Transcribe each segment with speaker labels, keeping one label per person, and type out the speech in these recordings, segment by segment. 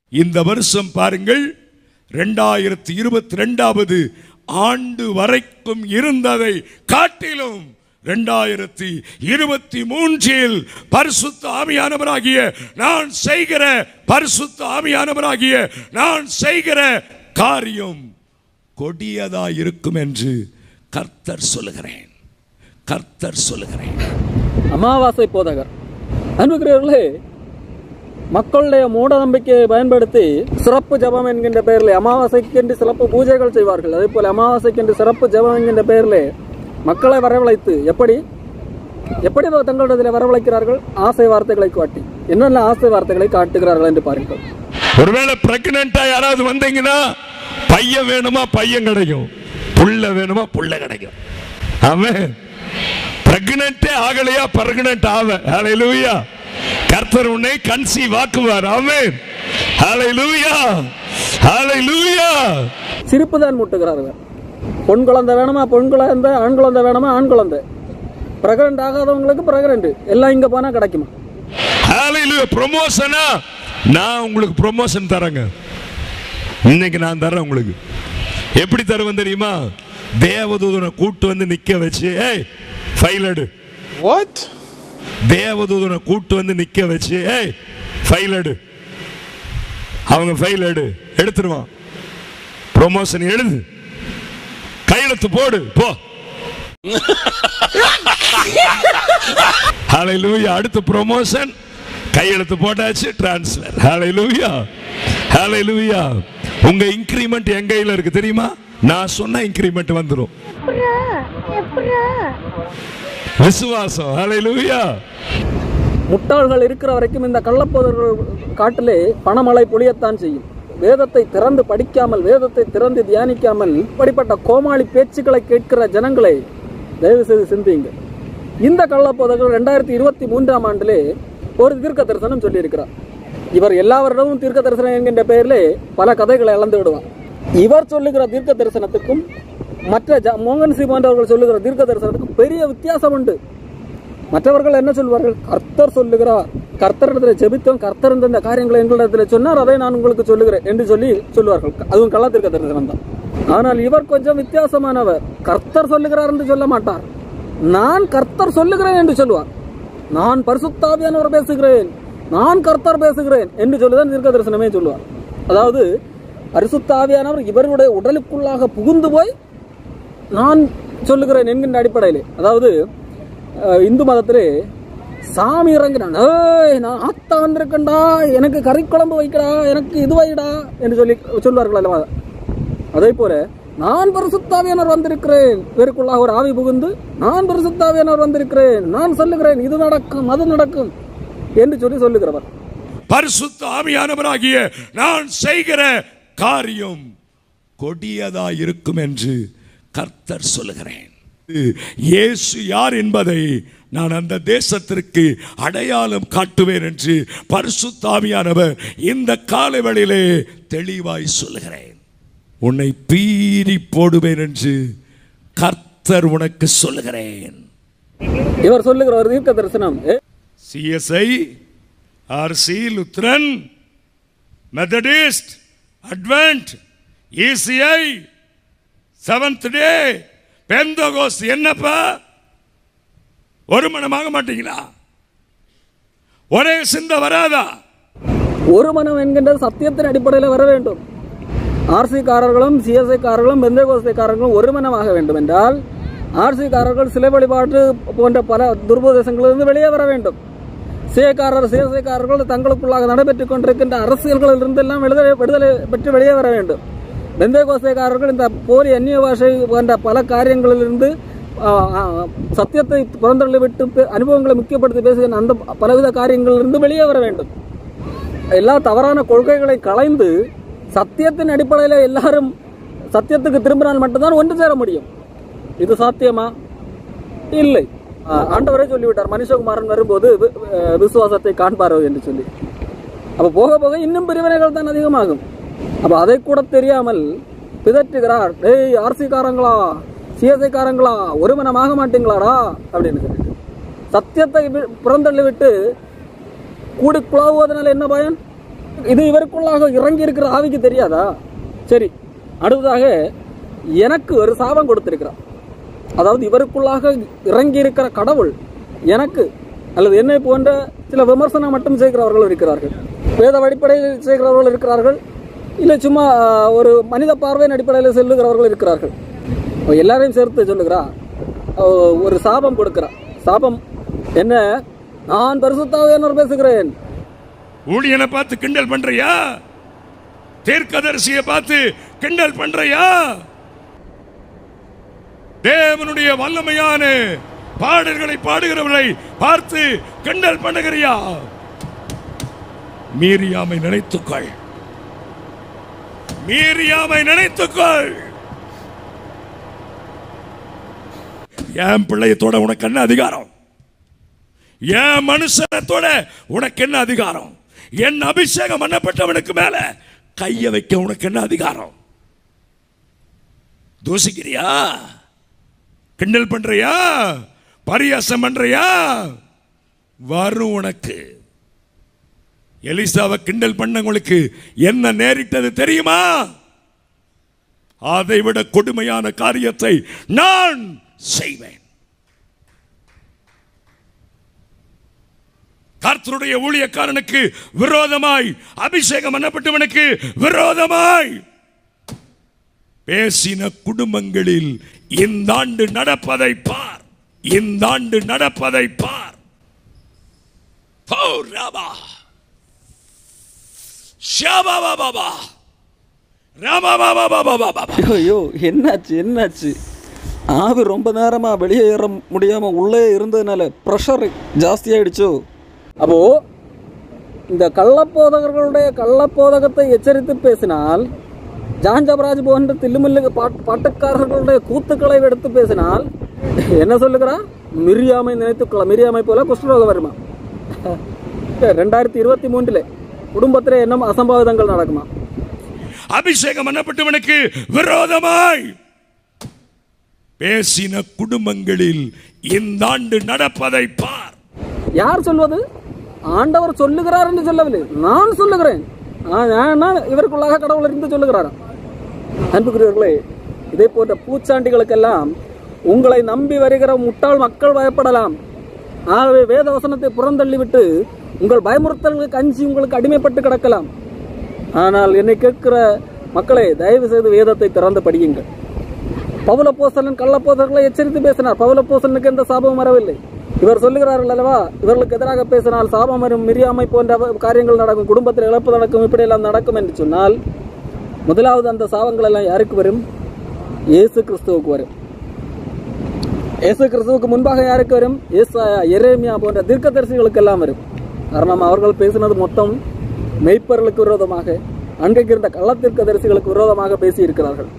Speaker 1: இந்த வருஷம் பாருங்கள் ரெண்டாயிரத்தி இருபத்தி ரெண்டாவது ஆண்டு வரைக்கும் இருந்ததை காட்டிலும் ரெண்டாயிரத்தி இருபத்தி மூன்றில் பரிசுத்த ஆவியானவராகிய நான் செய்கிற பரிசுத்த ஆவியானவராகிய நான் செய்கிற காரியம் கொடியதா இருக்கும் என்று கர்த்தர் சொல்லுகிறேன் கர்த்தர் சொல்லுகிறேன்
Speaker 2: அமாவாசை போதகர் அன்புகிறவர்களே மக்களுடைய மூட நம்பிக்கையை பயன்படுத்தி சிறப்பு ஜபம் என்கின்ற பெயரில் அமாவாசைக்கென்று சிறப்பு பூஜைகள் செய்வார்கள் அதே போல அமாவாசைக்கென்று சிறப்பு ஜபம் என்கின்ற பெயரில் மக்களை வரவழைத்து எப்படி எப்படி தங்களிடத்தில் வரவழைக்கிறார்கள் ஆசை வார்த்தைகளை காட்டி என்னென்ன ஆசை வார்த்தைகளை காட்டுகிறார்கள் என்று பாருங்கள்
Speaker 1: ஒருவேளை பிரெக்னண்டா யாராவது வந்தீங்கன்னா பையன் வேணுமா பையன் கிடைக்கும் புள்ள வேணுமா புள்ள கிடைக்கும் ஆமென் பிரெக்னண்டே ஆகலையா பிரெக்னன்ட் ஆவ ஹalleluya கர்த்தர் உன்னை கன்சீவ் ஆக்குவார் ஆமென் ஹalleluya ஹalleluya
Speaker 2: சிரிப்பு தான் மூட்டுகிறார்கள் பொன் குழந்தை வேணுமா பொன் குழந்தை ஆண் குழந்தை வேணுமா ஆண் குழந்தை பிரகரண்ட் ஆகாதவங்களுக்கு பிரகரண்ட் எல்லாம் இங்க போனா கிடைக்குமா
Speaker 1: ஹalleluya ப்ரமோஷனா நான் உங்களுக்கு ப்ரமோஷன் தரேங்க இன்னைக்கு நான் தரேன் உங்களுக்கு எப்படி தருவேன் தெரியுமா தேவதூதனை கூட்டு வந்து நிக்க வச்சு ஏய் ஃபைல் எடு
Speaker 3: What?
Speaker 1: தேவதூதனை கூட்டு வந்து நிக்க வச்சு ஏய் ஃபைல் எடு அவங்க ஃபைல் எடு எடுத்துருவான் ப்ரொமோஷன் எழுது கையெழுத்து போடு போ ஹalleluya அடுத்த ப்ரொமோஷன் கையெழுத்து போட்டாச்சு டிரான்ஸ்ஃபர் ஹalleluya ஹalleluya உங்க இன்கிரிமெண்ட் என் கையில இருக்கு தெரியுமா நான் சொன்ன இன்கிரிமெண்ட் வந்துரும் விசுவாசம் ஹalleluya
Speaker 2: முட்டாள்கள் இருக்கிற வரைக்கும் இந்த கள்ளப்போதர்கள் காட்டிலே பணமழை பொழியத்தான் செய்யும் வேதத்தை திறந்து படிக்காமல் வேதத்தை திறந்து தியானிக்காமல் இப்படிப்பட்ட கோமாளி பேச்சுக்களை கேட்கிற ஜனங்களை தயவு செய்து சிந்தியுங்க இந்த கள்ளப்போதர்கள் ரெண்டாயிரத்தி இருபத்தி மூன்றாம் ஆண்டிலே ஒரு தீர்க்க தரிசனம் சொல்லியிருக்கிறார் இவர் எல்லா வருடமும் தீர்க்க தரிசனம் என்கின்ற பெயரிலே பல கதைகளை இழந்து விடுவார் இவர் சொல்லுகிற தீர்க்க தரிசனத்துக்கும் மற்ற ஜ- மோகன் சி போன்றவர்கள் சொல்லுகிற தீர்க்க தரிசனத்துக்கும் பெரிய வித்தியாசம் உண்டு மற்றவர்கள் என்ன சொல்வார்கள் கர்த்தர் சொல்லுகிறார் கர்த்தரிடத்தில் ஜெபித்தோம் கர்த்தர் இந்த காரியங்களை எங்களிடத்தில் சொன்னார் அதை நான் உங்களுக்கு சொல்லுகிறேன் என்று சொல்லி சொல்லுவார்கள் அதுவும் கள்ளத்திற்க தரிசனம் தான் ஆனால் இவர் கொஞ்சம் வித்தியாசமானவர் கர்த்தர் சொல்லுகிறார் என்று சொல்ல மாட்டார் நான் கர்த்தர் சொல்லுகிறேன் என்று சொல்லுவார் நான் பரிசுத்தாவியானவர் பேசுகிறேன் நான் கர்த்தர் பேசுகிறேன் என்று சொல்லுதான் தீர்க்க தரிசனமே சொல்லுவார் அதாவது பரிசுத்தாவியானவர் இவருடைய உடலுக்குள்ளாக புகுந்து போய் நான் சொல்லுகிறேன் என்கின்ற அடிப்படையில் அதாவது அஹ், இந்து மதத்திலே சாமி இறங்கினான் ஏய் நான் ஆத்தா வந்திருக்கேன்டா எனக்கு கறி குழம்பு வைக்கடா எனக்கு இது வைடா என்று சொல்லி சொல்வார்கள் அல்லவா அதே போல நான் பரிசுத்தாவியானவர் வந்திருக்கிறேன் இவருக்குள்ளாக ஒரு ஆவி புகுந்து நான் பரிசுத்தாவியானவர் வந்திருக்கிறேன் நான் சொல்லுகிறேன் இது நடக்கும் அது நடக்கும் என்று சொல்லி சொல்லுகிறவர்
Speaker 1: பரிசுத்த ஆவியானவராகிய நான் செய்கிற காரியம் கொடியதா இருக்கும் என்று கர்த்தர் சொல்லுகிறேன் இயேசு யார் என்பதை நான் அந்த தேசத்திற்கு அடையாளம் காட்டுவேன் என்று பரிசுத்த ஆவியானவர் இந்த காலவெளியிலே தெளிவாய் சொல்லுகிறேன் உன்னை பீறி போடுவேன் என்று கர்த்தர் உனக்கு சொல்லுகிறேன்
Speaker 2: இவர் சொல்லுகிற ஒரு தீர்க்க தரிசனம் ஏ,
Speaker 1: CSI RC Lutheran Methodist Adventist ECI seventh day Pentecost என்னப்பா ஒரு மனமாக மாட்டீங்களா ஒரே சிந்த வராதா
Speaker 2: ஒரு மனம் என்கின்ற சத்தியத்தின் அடிப்படையில் வர வேண்டும் ஆர்சி காரர்களும் சிஎஸ்ஐ காரர்களும் பெந்தகோஸ்தை காரர்களும் ஒரு மனமாக வேண்டும் என்றால் ஆர்சி காரர்கள் சிலை வழிபாட்டு போன்ற பல துர்பதேசங்களிலிருந்து வெளியே வர வேண்டும் சிஏக்காரர் சிஎஸ்ஐ காரர்கள் தங்களுக்குள்ளாக நடைபெற்றுக் கொண்டிருக்கின்ற அரசியல்களில் இருந்து எல்லாம் விடுதலை விடுதலை பெற்று வெளியே வர வேண்டும் பெந்தகோஸ்தைக்காரர்கள் இந்த போலி அந்நிய பாஷை போன்ற பல காரியங்களிலிருந்து ஆ, ஆ, சத்தியத்தை புறந்தள்ளி விட்டு பே- அனுபவங்களை முக்கியப்படுத்தி பேசுகிற அந்த பலவித காரியங்களிலிருந்து வெளியே வர வேண்டும் எல்லா தவறான கொள்கைகளை களைந்து சத்தியத்தின் அடிப்படையில் எல்லாரும் சத்தியத்துக்கு திரும்பினால் மட்டும்தான் ஒன்று சேர முடியும் இது சாத்தியமா இல்லை ஆ, ஆண்டவரே சொல்லிவிட்டார் மனுஷகுமாரன் வரும்போது வி- அஹ், விசுவாசத்தை காண்பாரோ என்று சொல்லி அப்ப போக போக இன்னும் பிரிவினைகள் தான் அதிகமாகும் அப்ப அதை கூட தெரியாமல் பிதற்றுகிறார் டேய் ஆர்சி காரங்களா சிஎஸ்ஐ காரங்களா ஒரு மனமாக மாட்டீங்களாடா அப்படின்னு சொல்லிட்டு சத்தியத்தை வி- புறந்தள்ளி விட்டு கூடி குழாவுவதனால என்ன பயன் இது இவருக்குள்ளாக இறங்கி இருக்கிற ஆவிக்கு தெரியாதா சரி அடுத்ததாக எனக்கு ஒரு சாபம் கொடுத்திருக்கிறார் அதாவது இவருக்குள்ளாக இறங்கி இருக்கிற கடவுள் எனக்கு அல்லது என்னை போன்ற சில விமர்சனம் மட்டும் செய்கிறவர்கள் இருக்கிறார்கள் வேத அடிப்படையில் செய்கிறவர்கள் இருக்கிறார்கள் இல்லை சும்மா ஆஹ், ஒரு மனித பார்வையின் அடிப்படையில் செல்லுகிறவர்கள் இருக்கிறார்கள் அவ எல்லாரையும் சேர்த்து சொல்லுகிறா அவ ஒரு சாபம் கொடுக்கிறா சாபம் என்ன நான் பரிசுத்தாவியானவர் பேசுகிறேன்
Speaker 1: ஊழியனை பார்த்து கிண்டல் பண்றியா தீர்க்கதரிசியை பார்த்து கிண்டல் பண்றியா தேவனுடைய வல்லமையான பாடல்களை பாடுகிறவர்களை பார்த்து கிண்டல் பண்ணுகிறியா மீறியாமை நினைத்துக்கொள் மீறியாமை நினைத்துக்கொள் என் பிள்ளையத்தோட உனக்கு என்ன அதிகாரம் என் மனுஷனத்தோட உனக்கு என்ன அதிகாரம் என் அபிஷேகம் பண்ணப்பட்டவனுக்கு மேல கைய வைக்க உனக்கு என்ன அதிகாரம் தூசிக்கிறியா கிண்டல் பண்றியா பரியாசம் பண்றியா வரும் உனக்கு எலிசாவை கிண்டல் பண்ணவங்களுக்கு என்ன நேரிட்டது தெரியுமா அதை விட கொடுமையான காரியத்தை நான் செய்வேன் கர்த்தருடைய ஊழியக்காரனுக்கு விரோதமாய் அபிஷேகம் பண்ணப்பட்டவனுக்கு விரோதமாய் பேசின குடும்பங்களில் இந்த ஆண்டு நடப்பதை பார் இந்த ஆண்டு நடப்பதை பார் ஓ ராமா ஷாபா பாபா ராமா பாபா பாபா பாபா
Speaker 2: ஐயோ என்னாச்சு என்னாச்சு ஆவி ரொம்ப நேரமா வெளியே ஏற முடியாம உள்ளே இருந்ததுனால ப்ரெஷர் ஜாஸ்தியாயிடுச்சோ அப்போ இந்த கள்ளப்போதகர்களுடைய கள்ளப்போதகத்தை எச்சரித்து பேசினால் ஜான்ஜபராஜ் போன்ற தில்லுமில்லு பாட்- பாட்டுக்காரர்களுடைய கூத்துக்களை எடுத்து பேசினால் என்ன சொல்லுகிறா மிரியாமை நினைத்துக்கொள்ள மிரியாமை போல குஷ்டரோகம் வருமா ரெண்டாயிரத்தி இருபத்தி மூன்றிலே குடும்பத்திலே என்ன அசம்பாவிதங்கள் நடக்குமா
Speaker 1: அபிஷேகம் பண்ணப்பட்டவனுக்கு விரோதமாய் பேசின குடும்பங்களில் இந்த ஆண்டு நடப்பதை பார்
Speaker 2: யார் சொல்வது ஆண்டவர் சொல்லுகிறார் என்று சொல்லவில்லை நான் சொல்லுகிறேன் ஆ, நான் நான் இவருக்குள்ளாக கடவுள் இருந்து சொல்லுகிறாராம் அன்புக்குரியவர்களே இதே போன்ற பூச்சாண்டிகளுக்கெல்லாம் உங்களை நம்பி வருகிற முட்டாள் மக்கள் பயப்படலாம் ஆகவே வேத வசனத்தை புறந்தள்ளிவிட்டு உங்கள் பயமுறுத்தல்களுக்கு அஞ்சி உங்களுக்கு அடிமைப்பட்டு கிடக்கலாம் ஆனால் என்னை கேட்கிற மக்களே தயவு செய்து வேதத்தை திறந்து படியுங்கள் பவுலப்போசலன் கள்ளப்போதர்களை எச்சரித்து பேசினார் பவுலப்போசலனுக்கு எந்த சாபமும் வரவில்லை இவர் சொல்லுகிறார்கள் அல்லவா இவர்களுக்கு எதிராக பேசினால் சாபம் வரும் மிரியாமை போன்ற அவ- காரியங்கள் நடக்கும் குடும்பத்தில் இழப்பு நடக்கும் இப்படியெல்லாம் நடக்கும் என்று சொன்னால் முதலாவது அந்த சாபங்கள் எல்லாம் யாருக்கு வரும் இயேசு கிறிஸ்துவுக்கு வரும் இயேசு கிறிஸ்துவுக்கு முன்பாக யாருக்கு வரும் ஏசாயா எரேமியா போன்ற தீர்க்கதரிசிகளுக்கு எல்லாம் வரும் காரணம் அவர்கள் பேசினது மொத்தம் மெய்ப்பர்களுக்கு விரோதமாக அன்றைக்கு இருந்த கள்ளத்தீர்க்கதரிசிகளுக்கு விரோதமாக பேசியிருக்கிறார்கள்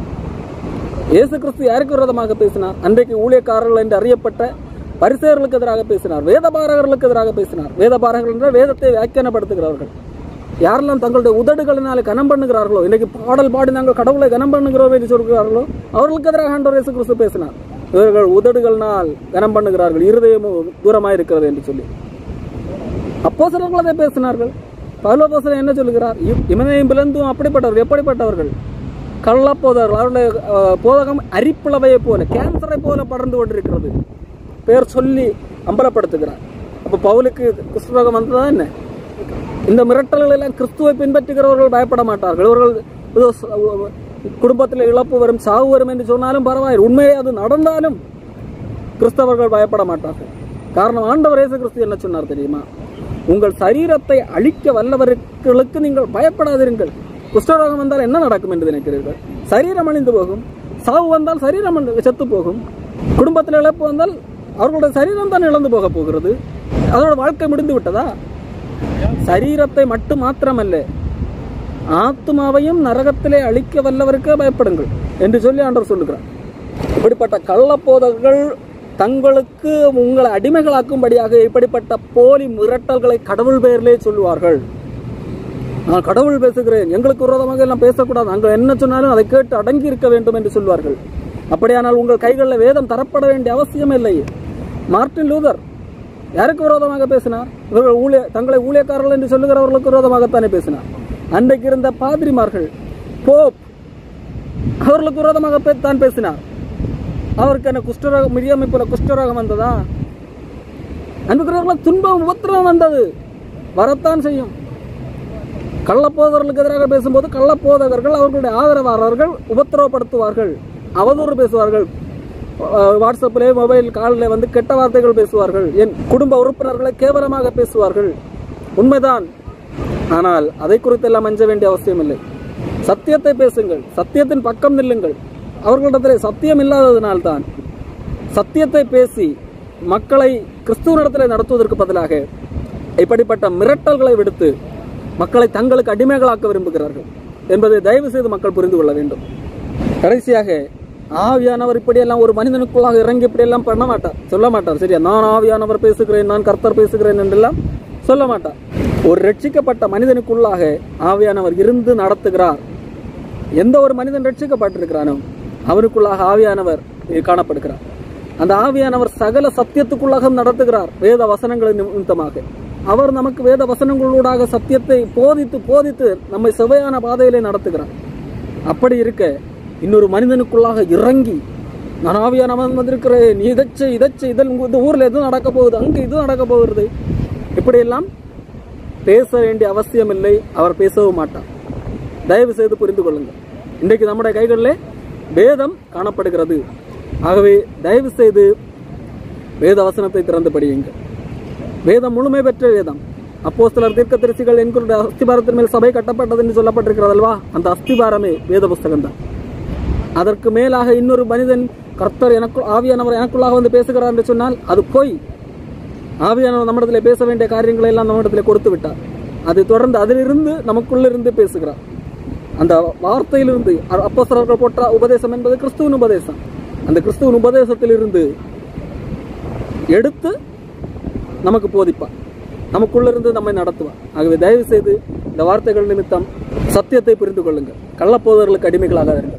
Speaker 2: இயேசு கிறிஸ்து யாருக்கு விரோதமாக பேசினார் அன்றைக்கு ஊழியக்காரர்கள் என்று அறியப்பட்ட பரிசேயர்களுக்கு எதிராக பேசினார் வேதபாரகர்களுக்கு எதிராக பேசினார் வேதபாரகர்கள் என்றால் வேதத்தை வியாக்கியானப்படுத்துகிறவர்கள் யாரெல்லாம் தங்களுடைய உதடுகளினாலே கனம் பண்ணுகிறார்களோ இன்னைக்கு பாடல் பாடி நாங்கள் கடவுளை கனம் பண்ணுகிறோம் என்று சொல்கிறார்களோ அவர்களுக்கு எதிராக ஆண்டவர் இயேசு கிறிஸ்து பேசினார் இவர்கள் உதடுகளினால் கனம் பண்ணுகிறார்கள் இருதயமோ தூரமாக இருக்கிறது என்று சொல்லி அப்போஸ்தலர்கள் அதை பேசினார்கள் பவுலப்போஸ்தலன் என்ன சொல்லுகிறார் இ- இமனையும் பிளந்தும் அப்படிப்பட்டவர்கள் எப்படிப்பட்டவர்கள் கள்ளப்போதர்கள் அவருடைய அஹ், போதகம் அரிப்பிளவையை போல கேன்சரை போல படர்ந்து கொண்டிருக்கிறது பேர் சொல்லி அம்பலப்படுத்துகிறார் அப்போ பவுலுக்கு கிறிஸ்துவகம் வந்ததா என்ன இந்த மிரட்டல்கள் எல்லாம் கிறிஸ்துவை பின்பற்றுகிறவர்கள் பயப்பட மாட்டார்கள் இவர்கள் ஏதோ ச- குடும்பத்தில் இழப்பு வரும் சாவு வரும் என்று சொன்னாலும் பரவாயில்லை உண்மையே அது நடந்தாலும் கிறிஸ்தவர்கள் பயப்பட மாட்டார்கள் காரணம் ஆண்டவர் இயேசு கிறிஸ்து என்ன சொன்னார் தெரியுமா உங்கள் சரீரத்தை அழிக்க வல்லவர்களுக்கு நீங்கள் பயப்படாதிருங்கள் குஷ்டரோகம் வந்தால் என்ன நடக்கும் என்று நினைக்கிறீர்கள் சரீரம் அழிந்து போகும் சாவு வந்தால் சரீரம் அழி- செத்து போகும் குடும்பத்தில் இழப்பு வந்தால் அவர்களுடைய சரீரம் தான் இழந்து போக போகிறது அதோட வாழ்க்கை முடிந்து விட்டதா சரீரத்தை மட்டும் மாத்திரமல்ல ஆத்மாவையும் நரகத்திலே அழிக்க வல்லவருக்கே பயப்படுங்கள் என்று சொல்லி ஆண்டவர் சொல்லுகிறார் இப்படிப்பட்ட கள்ளப்போதர்கள் தங்களுக்கு உங்களை அடிமைகளாக்கும்படியாக இப்படிப்பட்ட போலி மிரட்டல்களை கடவுள் பெயரிலே சொல்லுவார்கள் நான் கடவுள் பேசுகிறேன் எங்களுக்கு விரோதமாக எல்லாம் பேசக்கூடாது நாங்கள் என்ன சொன்னாலும் அதை கேட்டு அடங்கி இருக்க வேண்டும் என்று சொல்வார்கள் அப்படியானால் உங்கள் கைகளில் வேதம் தரப்பட வேண்டிய அவசியம் இல்லை மார்ட்டின் லூதர் யாருக்கு விரோதமாக பேசினார் இவர்கள் ஊழிய தங்களை ஊழியக்காரர்கள் என்று சொல்லுகிறவர்களுக்கு விரோதமாகத்தானே பேசினார் அன்றைக்கு இருந்த பாதிரிமார்கள் போப் அவர்களுக்கு விரோதமாக பே- தான் பேசினார் அவருக்கு என்ன குஷ்டரோகம் மிரியாமை போல குஷ்டரோகம் வந்ததா அன்புக்கிறவர்கள துன்பம் உபத்திரம் வந்தது வரத்தான் செய்யும் கள்ளப்போதர்களுக்கு எதிராக பேசும்போது கள்ளப்போதகர்கள் அவர்களுடைய ஆதரவாளர்கள் உபத்திரவப்படுத்துவார்கள் அவதூறு பேசுவார்கள் அஹ் வாட்ஸ்அப்பிலே மொபைல் காலில் வந்து கெட்ட வார்த்தைகள் பேசுவார்கள் என் குடும்ப உறுப்பினர்களை கேவலமாக பேசுவார்கள் உண்மைதான் ஆனால் அதை குறித்தெல்லாம் அஞ்ச வேண்டிய அவசியம் இல்லை சத்தியத்தை பேசுங்கள் சத்தியத்தின் பக்கம் நில்லுங்கள் அவர்களிடத்திலே சத்தியம் இல்லாததினால்தான் சத்தியத்தை பேசி மக்களை கிறிஸ்துவனிடத்தில் நடத்துவதற்கு பதிலாக இப்படிப்பட்ட மிரட்டல்களை விடுத்து மக்களை தங்களுக்கு அடிமைகளாக்க விரும்புகிறார்கள் என்பதை தயவு செய்து மக்கள் புரிந்து கொள்ள வேண்டும் கடைசியாக ஆவியானவர் இப்படியெல்லாம் ஒரு மனிதனுக்குள்ளாக இறங்கி இப்படியெல்லாம் பண்ண மாட்டார் சொல்ல மாட்டார் சரியா நான் ஆவியானவர் பேசுகிறேன் நான் கர்த்தர் பேசுகிறேன் என்றெல்லாம் சொல்ல மாட்டார் ஒரு ரட்சிக்கப்பட்ட மனிதனுக்குள்ளாக ஆவியானவர் இருந்து நடத்துகிறார் எந்த ஒரு மனிதன் ரட்சிக்கப்பட்டிருக்கிறானோ அவனுக்குள்ளாக ஆவியானவர் காணப்படுகிறார் அந்த ஆவியானவர் சகல சத்தியத்துக்குள்ளாக நடத்துகிறார் வேத வசனங்களின் நிமித்தமாக அவர் நமக்கு வேத வசனங்களூடாக சத்தியத்தை போதித்து போதித்து நம்மை செவையான பாதையிலே நடத்துகிறார் அப்படி இருக்க இன்னொரு மனிதனுக்குள்ளாக இறங்கி நான் ஆவியானவன் வந்திருக்கிறேன் நீ இதச்சு இதச்சு இதில் இந்த ஊர்ல எது நடக்க போகுது அங்க இது நடக்க போகிறது இப்படியெல்லாம் பேச வேண்டிய அவசியம் இல்லை அவர் பேசவும் மாட்டார் தயவு செய்து புரிந்து கொள்ளுங்கள் இன்றைக்கு நம்முடைய கைகளிலே வேதம் காணப்படுகிறது ஆகவே தயவு செய்து வேத வசனத்தை திறந்து படியுங்கள் வேதம் முழுமை பெற்ற வேதம் அப்போ சிலர் தீர்க்க தரிசிகள் என்கிற அஸ்திபாரத்தின் மேல் சபை கட்டப்பட்டது என்று சொல்லப்பட்டிருக்கிறதல்வா அந்த அஸ்திபாரமே வேத புஸ்தகம் தான் அதற்கு மேலாக இன்னொரு மனிதன் கர்த்தர் எனக்கு ஆவியானவர் எனக்குள்ளாக வந்து பேசுகிறார் என்று சொன்னால் அது பொய் ஆவியானவர் நம்மிடத்தில் பேச வேண்டிய காரியங்களை எல்லாம் நம்மிடத்தில் கொடுத்து விட்டார் அதை தொடர்ந்து அதிலிருந்து நமக்குள்ளிருந்து பேசுகிறார் அந்த வார்த்தையிலிருந்து அப்போஸ்தலர்கள் போட்ட உபதேசம் என்பது கிறிஸ்துவின் உபதேசம் அந்த கிறிஸ்துவின் உபதேசத்திலிருந்து எடுத்து நமக்கு போதிப்பார் நமக்குள்ளிருந்து நம்மை நடத்துவார் ஆகவே தயவு செய்து இந்த வார்த்தைகள் நிமித்தம் சத்தியத்தை புரிந்து கொள்ளுங்கள் கள்ளப்போதர்களுக்கு அடிமைகளாகாதீர்கள்